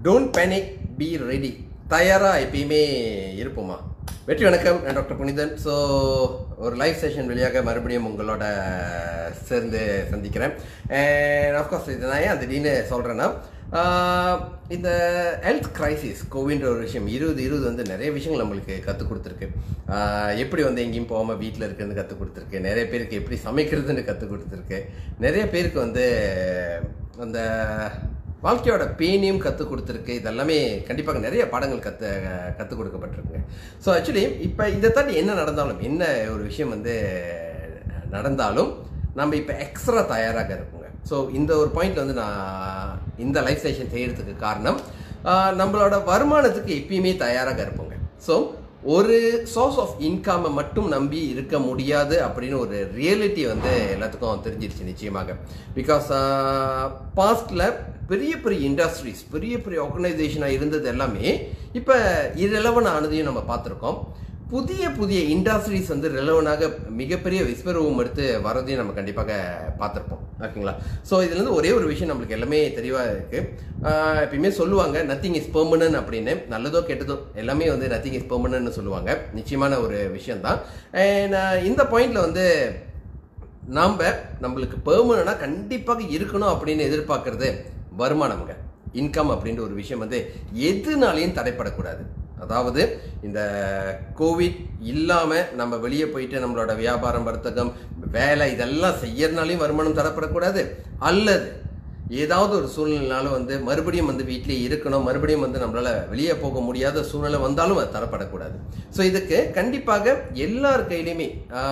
don't panic be ready தயாராக எப்பயுமே இருப்போமா வெற்றி வணக்கம் நான் டாக்டர் புனிதன் ஸோ ஒரு லைவ் செஷன் வழியாக மறுபடியும் உங்களோட சேர்ந்து சந்திக்கிறேன் அண்ட் ஆஃப்கோர்ஸ் இது நான் ஏன் திடீர்னு சொல்கிறேன்னா இந்த ஹெல்த் கிரைசிஸ் கோவின்ற ஒரு விஷயம் இருபது இருபது வந்து நிறைய விஷயங்கள் நம்மளுக்கு கற்றுக் கொடுத்துருக்கு ஆஹ் எப்படி வந்து எங்கேயும் போகாமல் வீட்டில் இருக்குன்னு கற்றுக் கொடுத்துருக்கு நிறைய பேருக்கு எப்படி சமைக்கிறதுன்னு கற்றுக் கொடுத்துருக்கு நிறைய பேருக்கு வந்து அந்த வாழ்க்கையோட பேனையும் கற்றுக் கொடுத்துருக்கு இதெல்லாமே கண்டிப்பாக நிறைய பாடங்கள் கற்று கற்றுக் கொடுக்கப்பட்டிருக்குங்க ஸோ ஆக்சுவலி இப்போ இதை தாண்டி என்ன நடந்தாலும் என்ன ஒரு விஷயம் வந்து நடந்தாலும் நம்ம இப்போ எக்ஸ்ட்ரா தயாராக இருப்போங்க ஸோ இந்த ஒரு பாயிண்ட் வந்து நான் இந்த லைஃப் செஷன் செய்யறதுக்கு காரணம் ஆஹ் நம்மளோட வருமானத்துக்கு எப்பயுமே தயாராக இருப்போங்க ஸோ ஒரு சோர்ஸ் ஆஃப் இன்கம்மை மட்டும் நம்பி இருக்க முடியாது அப்படின்னு ஒரு ரியாலிட்டி வந்து எல்லாத்துக்கும் தெரிஞ்சிருச்சு நிச்சயமாக பிகாஸ் பாஸ்டில் பெரிய பெரிய இண்டஸ்ட்ரீஸ் பெரிய பெரிய ஆர்கனைசேஷனாக இருந்தது எல்லாமே இப்போ இரலவன் ஆனதையும் நம்ம பார்த்துருக்கோம் புதிய புதிய இண்டஸ்ட்ரீஸ் வந்து ரெலவனாக மிகப்பெரிய விஸ்வரூபம் எடுத்து வரதையும் நம்ம கண்டிப்பாக பார்த்துருப்போம் ஓகேங்களா ஸோ இதுலேருந்து ஒரே ஒரு விஷயம் நம்மளுக்கு எல்லாமே தெளிவாக இருக்குது எப்பயுமே சொல்லுவாங்க நத்திங் இஸ் பெர்மனன் அப்படின்னு நல்லதோ கெட்டதோ எல்லாமே வந்து நத்திங் இஸ் பெர்மனன்னு சொல்லுவாங்க நிச்சயமான ஒரு விஷயம்தான் அண்ட் இந்த பாயிண்டில் வந்து நாம் நம்மளுக்கு பெர்மனனா கண்டிப்பாக இருக்கணும் அப்படின்னு எதிர்பார்க்கறது வருமானம்ங்க இன்கம் அப்படின்ற ஒரு விஷயம் வந்து எதுனாலையும் தடைப்படக்கூடாது அதாவது இந்த கோவிட் இல்லாமல் நம்ம வெளியே போயிட்டு நம்மளோட வியாபாரம் வர்த்தகம் வேலை இதெல்லாம் செய்யறதுனாலையும் வருமானம் தரப்படக்கூடாது அல்லது ஏதாவது ஒரு சூழ்நிலைனாலும் வந்து மறுபடியும் வந்து வீட்டிலே இருக்கணும் மறுபடியும் வந்து நம்மளால வெளியே போக முடியாத சூழ்நிலை வந்தாலும் அது தரப்படக்கூடாது ஸோ இதுக்கு கண்டிப்பாக எல்லார் கையிலையுமே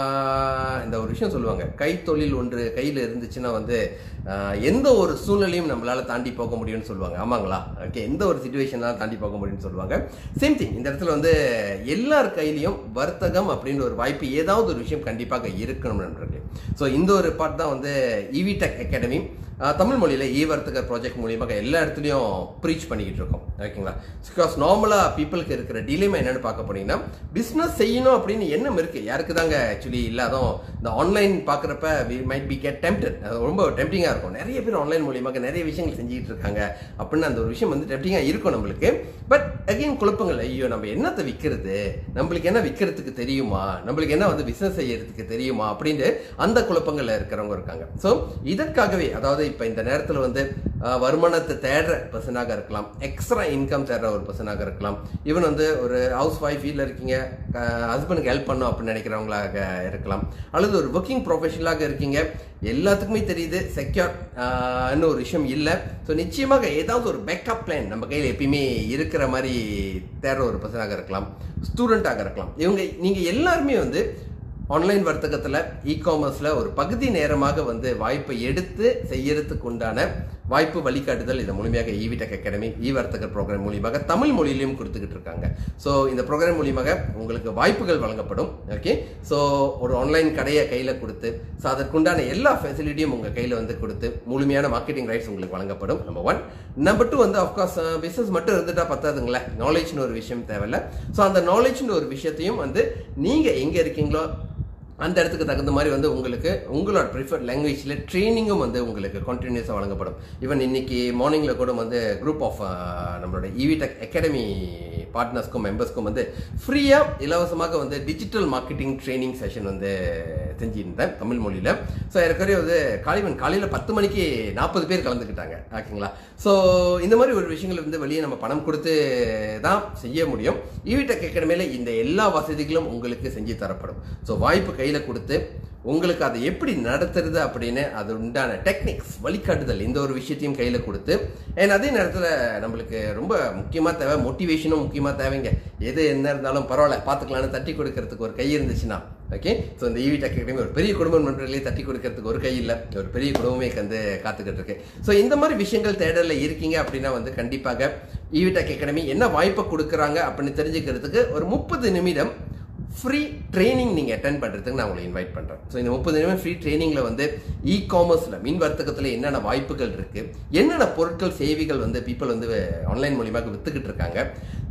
இந்த ஒரு விஷயம் சொல்லுவாங்க கைத்தொழில் ஒன்று கையில் இருந்துச்சுன்னா வந்து எந்த ஒரு சூழ்நிலையும் நம்மளால தாண்டி போக முடியும்னு சொல்லுவாங்க ஆமாங்களா ஓகே எந்த ஒரு சுச்சுவேஷனாலும் தாண்டி போக முடியும்னு சொல்லுவாங்க சேம் திங் இந்த இடத்துல வந்து எல்லார் கையிலையும் வர்த்தகம் அப்படின்ற ஒரு வாய்ப்பு ஏதாவது ஒரு விஷயம் கண்டிப்பாக இருக்கணும் நண்பர்களே ஸோ இந்த ஒரு பார்ட் தான் வந்து இவிடெக் அகாடமி தமிழ் மொழியில் இ வர்த்தகர் ப்ராஜெக்ட் மூலியமாக எல்லா இடத்துலையும் ப்ரீச் பண்ணிக்கிட்டு இருக்கோம் ஓகேங்களா பிகாஸ் நார்மலாக பீப்புளுக்கு இருக்கிற டிலேமா என்னென்னு பார்க்க போனீங்கன்னா பிஸ்னஸ் செய்யணும் அப்படின்னு எண்ணம் இருக்குது யாருக்கு தாங்க ஆக்சுவலி இல்லாதோ இந்த ஆன்லைன் பார்க்குறப்ப we might be get tempted அது ரொம்ப டெம்டிங்காக இருக்கும் நிறைய பேர் ஆன்லைன் மூலியமாக நிறைய விஷயங்கள் செஞ்சுக்கிட்டு இருக்காங்க அப்படின்னு அந்த ஒரு விஷயம் வந்து டெம்டிங்காக இருக்கும் நம்மளுக்கு பட் அகெயின் குழப்பங்கள் ஐயோ நம்ம என்னத்தை விற்கிறது நம்மளுக்கு என்ன விற்கிறதுக்கு தெரியுமா நம்மளுக்கு என்ன வந்து பிஸ்னஸ் செய்யறதுக்கு தெரியுமா அப்படின்ட்டு அந்த குழப்பங்களில் இருக்கிறவங்க இருக்காங்க ஸோ இதற்காகவே அதாவது இப்போ இந்த நேரத்தில் வந்து வருமானத்தை தேடுற பர்சனாக இருக்கலாம் எக்ஸ்ட்ரா இன்கம் தேடுற ஒரு பர்சனாக இருக்கலாம் ஈவன் வந்து ஒரு ஹவுஸ் ஒய்ஃப் வீட்டில் இருக்கீங்க ஹஸ்பண்டுக்கு ஹெல்ப் பண்ணும் அப்படின்னு நினைக்கிறவங்களாக இருக்கலாம் அல்லது ஒரு ஒர்க்கிங் ப்ரொஃபஷனலாக இருக்கீங்க எல்லாத்துக்குமே தெரியுது செக்யூர் ஒரு விஷயம் இல்லை ஸோ நிச்சயமாக ஏதாவது ஒரு பேக்கப் பிளான் நம்ம கையில் எப்பயுமே இருக்கிற மாதிரி தேடுற ஒரு பர்சனாக இருக்கலாம் ஸ்டூடெண்ட்டாக இருக்கலாம் இவங்க நீங்கள் எல்லாருமே வந்து ஆன்லைன் வர்த்தகத்தில் இ காமர்ஸில் ஒரு பகுதி நேரமாக வந்து வாய்ப்பை எடுத்து செய்யறதுக்கு உண்டான வாய்ப்பு வழிகாட்டுதல் இதை மூலியமாக இவிடெக் அகாடமி இ வர்த்தகர் ப்ரோக்ராம் மூலியமாக தமிழ் மொழியிலையும் கொடுத்துக்கிட்டு இருக்காங்க ஸோ இந்த ப்ரோக்ராம் மூலியமாக உங்களுக்கு வாய்ப்புகள் வழங்கப்படும் ஓகே ஸோ ஒரு ஆன்லைன் கடையை கையில் கொடுத்து ஸோ அதற்குண்டான எல்லா ஃபெசிலிட்டியும் உங்கள் கையில் வந்து கொடுத்து முழுமையான மார்க்கெட்டிங் ரைட்ஸ் உங்களுக்கு வழங்கப்படும் நம்பர் ஒன் நம்பர் டூ வந்து அஃப்கோர்ஸ் பிஸ்னஸ் மட்டும் இருந்துட்டா பத்தாதுங்களே நாலேஜ்னு ஒரு விஷயம் தேவையில்ல ஸோ அந்த நாலேஜ்னு ஒரு விஷயத்தையும் வந்து நீங்கள் எங்கே இருக்கீங்களோ அந்த இடத்துக்கு தகுந்த மாதிரி வந்து உங்களுக்கு உங்களோட ப்ரிஃபர்ட் லாங்குவேஜில் ட்ரைனிங்கும் வந்து உங்களுக்கு கண்டினியூஸாக வழங்கப்படும் ஈவன் இன்னைக்கு மார்னிங்கில் கூட வந்து குரூப் ஆஃப் நம்மளோட இவிடெக் அகாடமி பார்ட்னர்ஸ்க்கும் மெம்பர்ஸ்க்கும் வந்து ஃப்ரீயாக இலவசமாக வந்து டிஜிட்டல் மார்க்கெட்டிங் ட்ரைனிங் செஷன் வந்து செஞ்சுருந்தேன் தமிழ் மொழியில் ஸோ ஏற்கனவே வந்து காலைவன் காலையில் பத்து மணிக்கு நாற்பது பேர் கலந்துக்கிட்டாங்க ஓகேங்களா ஸோ இந்த மாதிரி ஒரு விஷயங்கள் வந்து வெளியே நம்ம பணம் கொடுத்து தான் செய்ய முடியும் இவிடெக் அகாடமியில் இந்த எல்லா வசதிகளும் உங்களுக்கு செஞ்சு தரப்படும் ஸோ வாய்ப்பு கையில் கொடுத்து உங்களுக்கு அதை எப்படி நடத்துறது அப்படின்னு அது உண்டான டெக்னிக்ஸ் வழிகாட்டுதல் இந்த ஒரு விஷயத்தையும் கையில் கொடுத்து அண்ட் அதே நேரத்தில் நம்மளுக்கு ரொம்ப முக்கியமாக தேவை மோட்டிவேஷனும் முக்கியமாக தேவைங்க எது என்ன இருந்தாலும் பரவாயில்ல பார்த்துக்கலான்னு தட்டி கொடுக்கறதுக்கு ஒரு கை இருந்துச்சுன்னா ஓகே ஸோ இந்த ஈவி டெக் அகாடமி ஒரு பெரிய குடும்பம் நண்பர்களே தட்டி கொடுக்கறதுக்கு ஒரு கை இல்லை ஒரு பெரிய குடும்பமே வந்து காத்துக்கிட்டு இருக்கு ஸோ இந்த மாதிரி விஷயங்கள் தேடலில் இருக்கீங்க அப்படின்னா வந்து கண்டிப்பாக ஈவி டெக் அகாடமி என்ன வாய்ப்பை கொடுக்குறாங்க அப்படின்னு தெரிஞ்சுக்கிறதுக்கு ஒரு முப்பது நிமிடம் ஃப்ரீ ட்ரைனிங் நீங்கள் அட்டன் பண்ணுறதுக்கு நான் உங்களை இன்வைட் பண்ணுறேன் ஸோ இந்த முப்பது நிமிடம் ஃப்ரீ ட்ரைனிங்கில் வந்து இ காமர்ஸில் மின் வர்த்தகத்தில் என்னென்ன வாய்ப்புகள் இருக்குது என்னென்ன பொருட்கள் சேவைகள் வந்து பீப்புள் வந்து ஆன்லைன் மூலியமாக விற்றுக்கிட்டு இருக்காங்க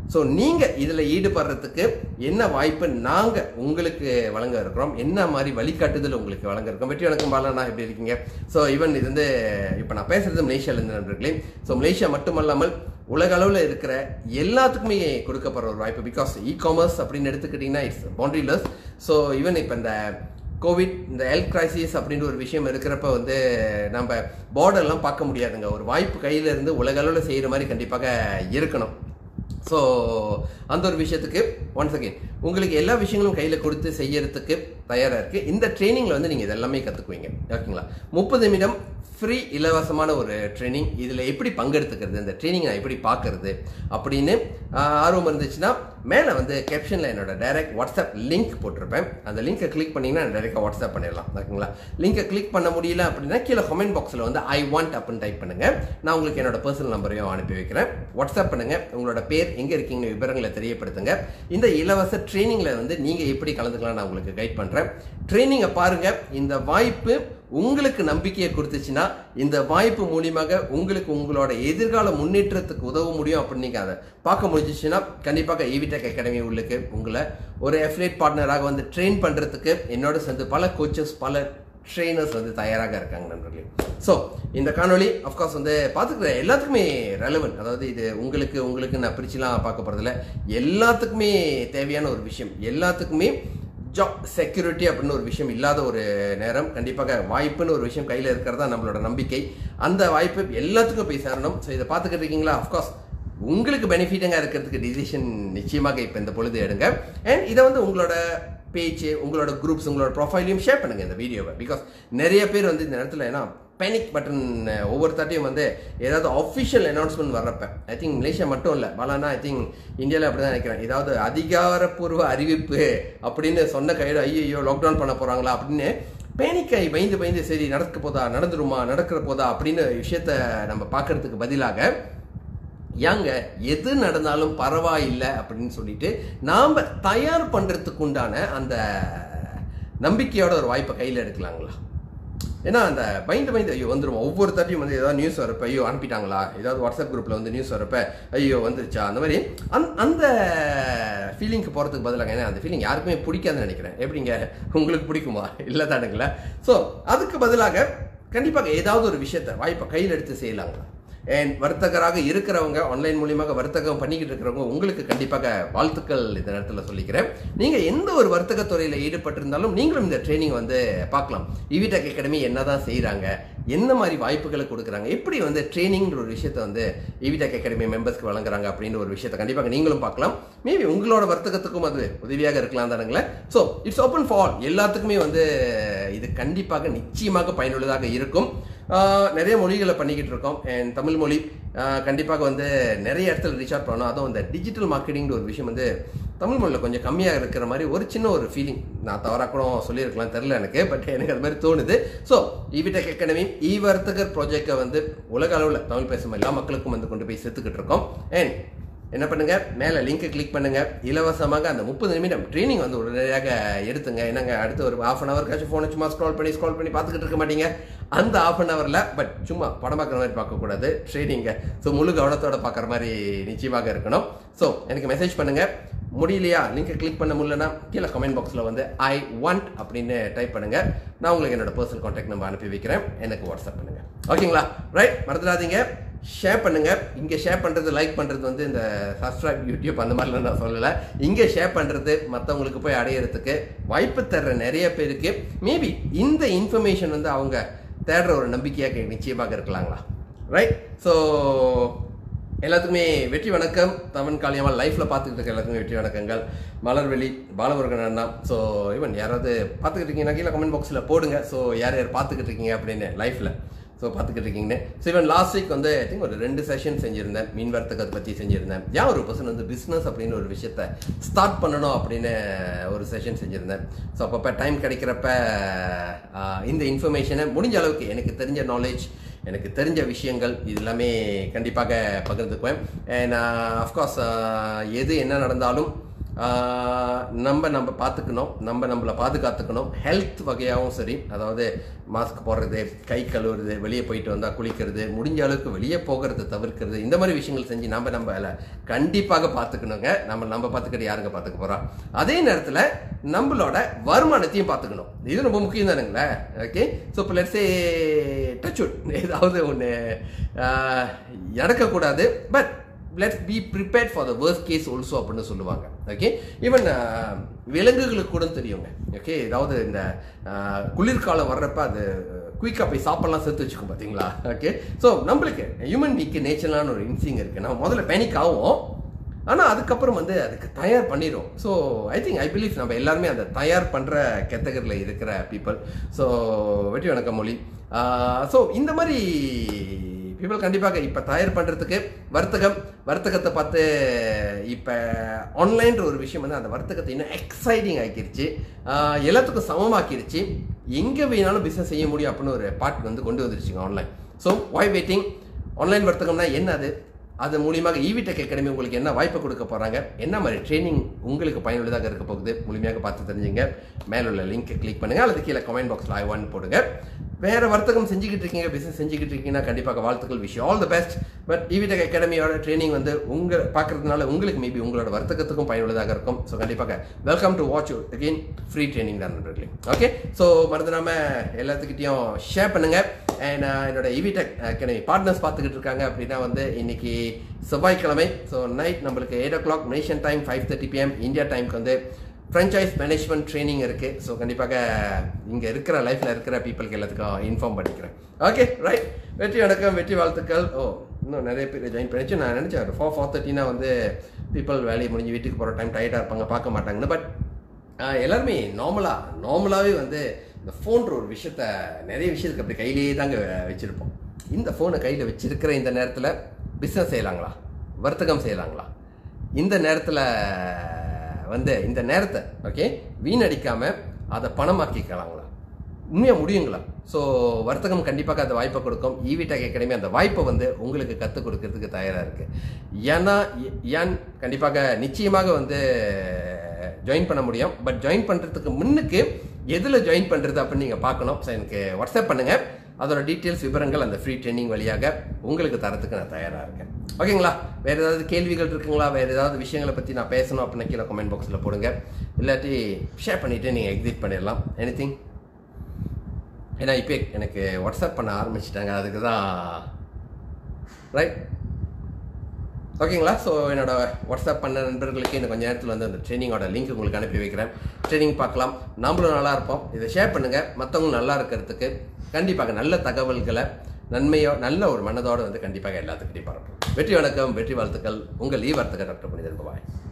ஸோ நீங்கள் இதில் ஈடுபடுறதுக்கு என்ன வாய்ப்பு நாங்கள் உங்களுக்கு வழங்க இருக்கிறோம் என்ன மாதிரி வழிகாட்டுதல் உங்களுக்கு வழங்க இருக்கோம் வெற்றி வணக்கம் பாலனா எப்படி இருக்கீங்க ஸோ ஈவன் இது வந்து இப்போ நான் பேசுறது மலேசியாவிலேருந்து நண்பர்களே ஸோ மலேசியா மட்டுமல்லாமல் உலக அளவில் இருக்கிற எல்லாத்துக்குமே கொடுக்கப்படுற ஒரு வாய்ப்பு பிகாஸ் இ காமர்ஸ் அப்படின்னு எடுத்துக்கிட்டிங்கன்னா இட்ஸ் பவுண்டரிலெஸ் ஸோ ஈவன் இப்போ இந்த கோவிட் இந்த ஹெல்த் கிரைசிஸ் அப்படின்ற ஒரு விஷயம் இருக்கிறப்ப வந்து நம்ம பார்டர்லாம் பார்க்க முடியாதுங்க ஒரு வாய்ப்பு கையில் இருந்து உலக அளவில் செய்கிற மாதிரி கண்டிப்பாக இருக்கணும் ஸோ அந்த ஒரு விஷயத்துக்கு ஒன்ஸ் அகெயின் உங்களுக்கு எல்லா விஷயங்களும் கையில் கொடுத்து செய்யறதுக்கு தயாராக இருக்குது இந்த ட்ரைனிங்கில் வந்து நீங்கள் இதெல்லாமே கற்றுக்குவீங்க ஓகேங்களா முப்பது நிமிடம் ஃப்ரீ இலவசமான ஒரு ட்ரைனிங் இதில் எப்படி பங்கெடுத்துக்கிறது இந்த ட்ரைனிங் நான் எப்படி பார்க்கறது அப்படின்னு ஆஹ், ஆர்வம் இருந்துச்சுன்னா மேலே வந்து கேப்ஷனில் என்னோட டைரக்ட் வாட்ஸ்அப் லிங்க் போட்டிருப்பேன் அந்த லிங்கை கிளிக் பண்ணிங்கன்னா டைரெக்டாக வாட்ஸ்அப் பண்ணிடலாம் ஓகேங்களா லிங்கை கிளிக் பண்ண முடியல அப்படின்னா கீழே கமெண்ட் பாக்ஸில் வந்து ஐ வாண்ட் அப்படின்னு டைப் பண்ணுங்கள் நான் உங்களுக்கு என்னோட பர்சனல் நம்பரையும் அனுப்பி வைக்கிறேன் வாட்ஸ்அப் பண்ணுங்கள் உங்களோட பேர் எங்கே இருக்கீங்க விவரங்களை தெரியப்படுத்துங்க இந்த இலவச ட்ரைனிங்கில் வந்து நீங்கள் எப்படி கலந்துக்கலாம் நான் உங்களுக்கு கைட் பண்ணுறேன் ட்ரைனிங்கை பாருங்கள் இந்த வாய்ப்பு உங்களுக்கு நம்பிக்கையை கொடுத்துச்சுன்னா இந்த வாய்ப்பு மூலியமாக உங்களுக்கு உங்களோட எதிர்கால முன்னேற்றத்துக்கு உதவ முடியும் அப்படின்னு நீங்கள் அதை பார்க்க முடிஞ்சிச்சுன்னா கண்டிப்பாக ஈவிடெக் அகாடமி உள்ளுக்கு உங்களை ஒரு எஃப்லேட் பார்ட்னராக வந்து ட்ரெயின் பண்ணுறதுக்கு என்னோட சேர்ந்து பல கோச்சஸ் பல ட்ரெயினர்ஸ் வந்து தயாராக இருக்காங்க நண்பர்களே ஸோ இந்த காணொளி அஃப்கோர்ஸ் வந்து பார்த்துக்கிற எல்லாத்துக்குமே ரெலவெண்ட் அதாவது இது உங்களுக்கு உங்களுக்கு நான் பிரிச்சுலாம் பார்க்க போகிறதில்ல எல்லாத்துக்குமே தேவையான ஒரு விஷயம் எல்லாத்துக்குமே ஜாப் செக்யூரிட்டி அப்படின்னு ஒரு விஷயம் இல்லாத ஒரு நேரம் கண்டிப்பாக வாய்ப்புன்னு ஒரு விஷயம் கையில் இருக்கிறதா நம்மளோட நம்பிக்கை அந்த வாய்ப்பு எல்லாத்துக்கும் போய் சேரணும் ஸோ இதை பார்த்துக்கிட்டு இருக்கீங்களா அஃப்கோர்ஸ் உங்களுக்கு பெனிஃபிட்டாக இருக்கிறதுக்கு டிசிஷன் நிச்சயமாக இப்போ இந்த பொழுது எடுங்க அண்ட் இதை வந்து உங்களோட பேஜ் உங்களோட குரூப்ஸ் உங்களோட ப்ரொஃபைலையும் ஷேர் பண்ணுங்க இந்த வீடியோவை பிகாஸ் நிறைய பேர் வந்து இந்த நேரத்தில் ஏன்னா பேனிக் பட்டன் ஒவ்வொருத்தாட்டையும் வந்து ஏதாவது அஃபிஷியல் அனௌன்ஸ்மெண்ட் வர்றப்ப ஐ திங்க் மலேசியா மட்டும் இல்லை பலானா ஐ திங்க் இந்தியாவில் அப்படி தான் நினைக்கிறேன் ஏதாவது அதிகாரப்பூர்வ அறிவிப்பு அப்படின்னு சொன்ன கையில் ஐயோ லாக்டவுன் பண்ண போகிறாங்களா அப்படின்னு பேனிக்காய் பயந்து பயந்து சரி நடக்க போதா நடந்துருமா நடக்கிற போதா அப்படின்னு விஷயத்த நம்ம பார்க்கறதுக்கு பதிலாக ஏங்க எது நடந்தாலும் பரவாயில்லை அப்படின்னு சொல்லிட்டு நாம் தயார் பண்ணுறதுக்கு உண்டான அந்த நம்பிக்கையோட ஒரு வாய்ப்பை கையில் எடுக்கலாங்களா ஏன்னா அந்த பயந்து பயந்து ஐயோ வந்துருமா ஒவ்வொரு தட்டியும் வந்து ஏதாவது நியூஸ் வரப்ப ஐயோ அனுப்பிட்டாங்களா ஏதாவது வாட்ஸ்அப் குரூப்பில் வந்து நியூஸ் வரப்ப ஐயோ வந்துருச்சா அந்த மாதிரி அந் அந்த ஃபீலிங்க்கு போகிறதுக்கு பதிலாக ஏன்னா அந்த ஃபீலிங் யாருக்குமே பிடிக்காதுன்னு நினைக்கிறேன் எப்படிங்க உங்களுக்கு பிடிக்குமா இல்லை தானுங்களா ஸோ அதுக்கு பதிலாக கண்டிப்பாக ஏதாவது ஒரு விஷயத்தை வாய்ப்பை கையில் எடுத்து செய்யலாங்களா அண்ட் வர்த்தகராக இருக்கிறவங்க ஆன்லைன் மூலியமாக வர்த்தகம் பண்ணிக்கிட்டு இருக்கிறவங்க உங்களுக்கு கண்டிப்பாக வாழ்த்துக்கள் இந்த நேரத்தில் சொல்லிக்கிறேன் நீங்கள் எந்த ஒரு வர்த்தக துறையில் ஈடுபட்டிருந்தாலும் நீங்களும் இந்த ட்ரைனிங் வந்து பார்க்கலாம் இவிடெக் அகாடமி என்னதான் செய்கிறாங்க என்ன மாதிரி வாய்ப்புகளை கொடுக்குறாங்க எப்படி வந்து ட்ரைனிங்ன்ற ஒரு விஷயத்தை வந்து இவிடெக் அகாடமி மெம்பர்ஸ்க்கு வழங்குறாங்க அப்படின்னு ஒரு விஷயத்தை கண்டிப்பாக நீங்களும் பார்க்கலாம் மேபி உங்களோட வர்த்தகத்துக்கும் அது உதவியாக இருக்கலாம் தானுங்களேன் ஸோ இட்ஸ் ஓப்பன் ஃபார் எல்லாத்துக்குமே வந்து இது கண்டிப்பாக நிச்சயமாக பயனுள்ளதாக இருக்கும் ஆஹ் நிறைய மொழிகளை பண்ணிக்கிட்டு இருக்கோம் அண்ட் தமிழ் மொழி ஆஹ் கண்டிப்பாக வந்து நிறைய இடத்துல ரீச் அவுட் பண்ணணும் அதுவும் இந்த டிஜிட்டல் மார்க்கெட்டிங் ஒரு விஷயம் வந்து தமிழ் மொழியில் கொஞ்சம் கம்மியாக இருக்கிற மாதிரி ஒரு சின்ன ஒரு ஃபீலிங் நான் தவறாக கூட சொல்லியிருக்கலாம் தெரில எனக்கு பட் எனக்கு அது மாதிரி தோணுது ஸோ இவிடெக் அகாடமி இ வர்த்தகர் ப்ராஜெக்டை வந்து உலக அளவில் தமிழ் பேசும் எல்லா மக்களுக்கும் வந்து கொண்டு போய் சேர்த்துக்கிட்டு இருக்கோம் அண்ட் என்ன பண்ணுங்க மேலே லிங்கை கிளிக் பண்ணுங்க இலவசமாக அந்த முப்பது நிமிடம் ட்ரைனிங் வந்து உடனடியாக எடுத்துங்க என்னங்க அடுத்து ஒரு ஹாஃப் அன் ஹவர்க்காச்சும் ஃபோனை சும்மா ஸ்க்ரால் பண்ணி ஸ்க்ரால் பண்ணி பார்த்துக்கிட்டு இருக்க மாட்டீங்க அந்த ஹாஃப் அன் ஹவரில் பட் சும்மா படம் பார்க்குற மாதிரி பார்க்கக்கூடாது ட்ரைனிங்கை ஸோ முழு கவனத்தோட பார்க்குற மாதிரி நிச்சயமாக இருக்கணும் ஸோ எனக்கு மெசேஜ் பண்ணுங்க முடியலையா லிங்கை கிளிக் பண்ண முடியலன்னா கீழே கமெண்ட் பாக்ஸில் வந்து ஐ வாண்ட் அப்படின்னு டைப் பண்ணுங்க நான் உங்களுக்கு என்னோட பர்சனல் கான்டாக்ட் நம்பர் அனுப்பி வைக்கிறேன் எனக்கு வாட்ஸ்அப் பண்ணுங்க ஓகேங்களா ரைட் மறந்துடாதீங்க ஷேர் பண்ணுங்க இங்க ஷேர் பண்றது லைக் பண்றது வந்து இந்த சப்ஸ்கிரைப் யூடியூப் அந்த மாதிரிலாம் நான் சொல்லலை இங்க ஷேர் பண்றது மற்றவங்களுக்கு போய் அடையிறதுக்கு வாய்ப்பு தர்ற நிறைய பேருக்கு மேபி இந்த இன்ஃபர்மேஷன் வந்து அவங்க தேடுற ஒரு நம்பிக்கையாக நிச்சயமாக இருக்கலாங்களா ரைட் ஸோ எல்லாத்துக்குமே வெற்றி வணக்கம் தமிழ் காளியம்மாள் லைஃப்ல பார்த்துக்கிட்டு இருக்க எல்லாத்துக்குமே வெற்றி வணக்கங்கள் மலர்வெளி பாலமுருகன் அண்ணா ஸோ ஈவன் யாராவது பார்த்துக்கிட்டு இருக்கீங்கன்னா கீழே கமெண்ட் பாக்ஸில் போடுங்க ஸோ யார் யார் பார்த்துக்கிட்டு இருக்கீங்க அப்படின்னு லைஃப்ல ஸோ பார்த்துக்கிட்டு இருக்கீங்கன்னு ஸோ இவன் லாஸ்ட் வீக் வந்து ஐ திங்க் ஒரு ரெண்டு செஷன் செஞ்சிருந்தேன் மீன் வர்த்தகத்தை பற்றி செஞ்சிருந்தேன் ஏன் ஒரு பர்சன் வந்து பிஸ்னஸ் அப்படின்னு ஒரு விஷயத்த ஸ்டார்ட் பண்ணணும் அப்படின்னு ஒரு செஷன் செஞ்சிருந்தேன் ஸோ அப்பப்போ டைம் கிடைக்கிறப்ப ஆஹ், இந்த இன்ஃபர்மேஷனை முடிஞ்ச அளவுக்கு எனக்கு தெரிஞ்ச நாலேஜ் எனக்கு தெரிஞ்ச விஷயங்கள் இது எல்லாமே கண்டிப்பாக பகிர்ந்துக்குவேன் அண்ட் அஃப்கோர்ஸ் எது என்ன நடந்தாலும் ஆஹ் நம்ம நம்ம பார்த்துக்கணும் நம்ம நம்மளை பாதுகாத்துக்கணும் ஹெல்த் வகையாகவும் சரி அதாவது மாஸ்க் போடுறது கை கழுவுறது வெளியே போயிட்டு வந்தால் குளிக்கிறது முடிஞ்ச அளவுக்கு வெளியே போகிறது தவிர்க்கிறது இந்த மாதிரி விஷயங்கள் செஞ்சு நம்ம நம்ம கண்டிப்பாக பார்த்துக்கணுங்க நம்ம நம்ம பார்த்துக்கிட்டு யாருங்க பார்த்துக்க போகிறோம் அதே நேரத்தில் நம்மளோட வருமானத்தையும் பார்த்துக்கணும் இது ரொம்ப முக்கியம் தானுங்களே ஓகே ஸோ இப்போ லெட்ஸே டச் ஏதாவது ஒன்று நடக்கக்கூடாது but let's be prepared for the worst case also அப்படின்னு சொல்லுவாங்க ஓகே ஈவன் விலங்குகளுக்கு கூட தெரியுங்க ஓகே ஏதாவது இந்த ஆஹ், குளிர்காலம் வர்றப்ப அது குயிக்காக போய் சாப்பிடலாம் சேர்த்து வச்சுக்கும் பார்த்தீங்களா ஓகே ஸோ நம்மளுக்கு ஹியூமன் பீக்கு நேச்சுரலான ஒரு இன்சிங் இருக்குது நம்ம முதல்ல பேனிக் ஆகும் ஆனால் அதுக்கப்புறம் வந்து அதுக்கு தயார் பண்ணிடும் so I think I believe நம்ம எல்லாருமே அந்த தயார் பண்ணுற கேட்டகரியில் இருக்கிற பீப்புள் ஸோ வெற்றி வணக்கம் மொழி ஸோ இந்த மாதிரி பீப்புள் கண்டிப்பாக இப்போ தயார் பண்ணுறதுக்கு வர்த்தகம் வர்த்தகத்தை பார்த்து இப்போ ஆன்லைன்ற ஒரு விஷயம் வந்து அந்த வர்த்தகத்தை இன்னும் எக்ஸைட்டிங் ஆக்கிருச்சு ஆஹ் எல்லாத்துக்கும் சமமாக்கிருச்சு எங்கே வேணாலும் பிஸ்னஸ் செய்ய முடியும் அப்படின்னு ஒரு பார்ட் வந்து கொண்டு வந்துருச்சுங்க online so why waiting online வர்த்தகம்னா என்ன அது அது மூலியமாக ஈவிடெக் அகாடமி உங்களுக்கு என்ன வாய்ப்பு கொடுக்க போகிறாங்க என்ன மாதிரி ட்ரைனிங் உங்களுக்கு பயனுள்ளதாக இருக்க போகுது முழுமையாக பார்த்து தெரிஞ்சுங்க மேலே உள்ள லிங்க் கிளிக் பண்ணுங்கள் அல்லது கீழே கமெண்ட் பாக்ஸில் ஐ ஒன் போடுங்க வேறு வர்த்தகம் செஞ்சுக்கிட்டு இருக்கீங்க பிஸ்னஸ் செஞ்சுக்கிட்டு இருக்கீங்கன்னா கண்டிப்பாக வாழ்த்துக்கள் விஷயம் all the best but EV tech அகாடமியோட ட்ரைனிங் வந்து உங்கள் பார்க்கறதுனால உங்களுக்கு மேபி உங்களோட வர்த்தகத்துக்கும் பயனுள்ளதாக இருக்கும் ஸோ கண்டிப்பாக welcome to watch again free training தான் நண்பர்களே ஓகே ஸோ மறந்துடாம எல்லாத்துக்கிட்டையும் ஷேர் பண்ணுங்க அண்ட் என்னோட இவிடெக் அகாடமி பார்ட்னர்ஸ் பார்த்துக்கிட்டு இருக்காங்க அப்படின்னா வந்து இன்னைக்கு செவ்வாய்க்கிழமை ஸோ நைட் நம்மளுக்கு eight o'clock nation time five thirty PM India டைம்க்கு வந்து ஃப்ரான்ச்சைஸ் மேனேஜ்மெண்ட் ட்ரைனிங் இருக்குது ஸோ கண்டிப்பாக இங்கே இருக்கிற லைஃப்பில் இருக்கிற பீப்புளுக்கு எல்லாத்துக்கும் இன்ஃபார்ம் பண்ணிக்கிறேன் ஓகே ரைட் வெற்றி வணக்கம் வெற்றி வாழ்த்துக்கள் ஓ இன்னும் நிறைய பேர் ஜாயின் பண்ணிச்சு நான் நினச்சேன் ஃபோர் ஃபோர் தேர்ட்டினா வந்து பீப்புள் வேலையை முடிஞ்சு வீட்டுக்கு போகிற டைம் டயர்டாக இருப்பாங்க பார்க்க மாட்டாங்கன்னு பட் எல்லாருமே நார்மலாக நார்மலாகவே வந்து இந்த ஃபோன்ற ஒரு விஷயத்த நிறைய விஷயத்துக்கு அப்படி கையிலேயே தாங்க வச்சுருப்போம் இந்த ஃபோனை கையில் வச்சிருக்கிற இந்த நேரத்தில் பிஸ்னஸ் செய்யலாங்களா வர்த்தகம் செய்யலாங்களா இந்த நேரத்தில் வந்து இந்த நேரத்தை ஓகே வீணடிக்காமல் அதை பணமாக்கிக்கலாங்களா உண்மையாக முடியுங்களா ஸோ வர்த்தகம் கண்டிப்பாக அந்த வாய்ப்பை கொடுக்கும் ஈவிடெக் அகாடமி அந்த வாய்ப்பை வந்து உங்களுக்கு கற்றுக் கொடுக்கறதுக்கு தயாராக இருக்குது ஏன்னா ஏ- ஏன் கண்டிப்பாக நிச்சயமாக வந்து ஜாயின் பண்ண முடியும் பட் ஜாயின் பண்ணுறதுக்கு முன்னுக்கு எதில் ஜாயின் பண்ணுறது அப்படின்னு நீங்கள் பார்க்கணும் ஸோ எனக்கு வாட்ஸ்அப் பண்ணுங்கள் அதோட டீட்டெயில்ஸ் விவரங்கள் அந்த ஃப்ரீ ட்ரைனிங் வழியாக உங்களுக்கு தரத்துக்கு நான் தயாராக இருக்கேன் ஓகேங்களா வேறு ஏதாவது கேள்விகள் இருக்குங்களா வேறு ஏதாவது விஷயங்களை பற்றி நான் பேசணும் அப்படின்னு கீழே கமெண்ட் பாக்ஸில் போடுங்க இல்லாட்டி ஷேர் பண்ணிவிட்டு நீங்கள் எக்ஸிட் பண்ணிடலாம் எனிதிங் ஏன்னா இப்போ எனக்கு வாட்ஸ்அப் பண்ண ஆரம்பிச்சிட்டாங்க அதுக்கு தான் ரைட் ஓகேங்களா ஸோ என்னோட வாட்ஸ்அப் பண்ண நண்பர்களுக்கு இன்னும் கொஞ்சம் நேரத்தில் வந்து அந்த ட்ரைனிங்கோட லிங்க் உங்களுக்கு அனுப்பி வைக்கிறேன் ட்ரைனிங் பார்க்கலாம் நம்மளும் நல்லா இருப்போம் இதை ஷேர் பண்ணுங்கள் மற்றவங்களும் நல்லா இருக்கிறதுக்கு கண்டிப்பாக நல்ல தகவல்களை நன்மையோ நல்ல ஒரு மனதோடு வந்து கண்டிப்பாக எல்லாத்துக்கிட்டையும் பரப்போம் வெற்றி வணக்கம் வெற்றி வாழ்த்துக்கள் உங்கள் ஈ வர்த்தக டாக்டர் புனிதன் பாய்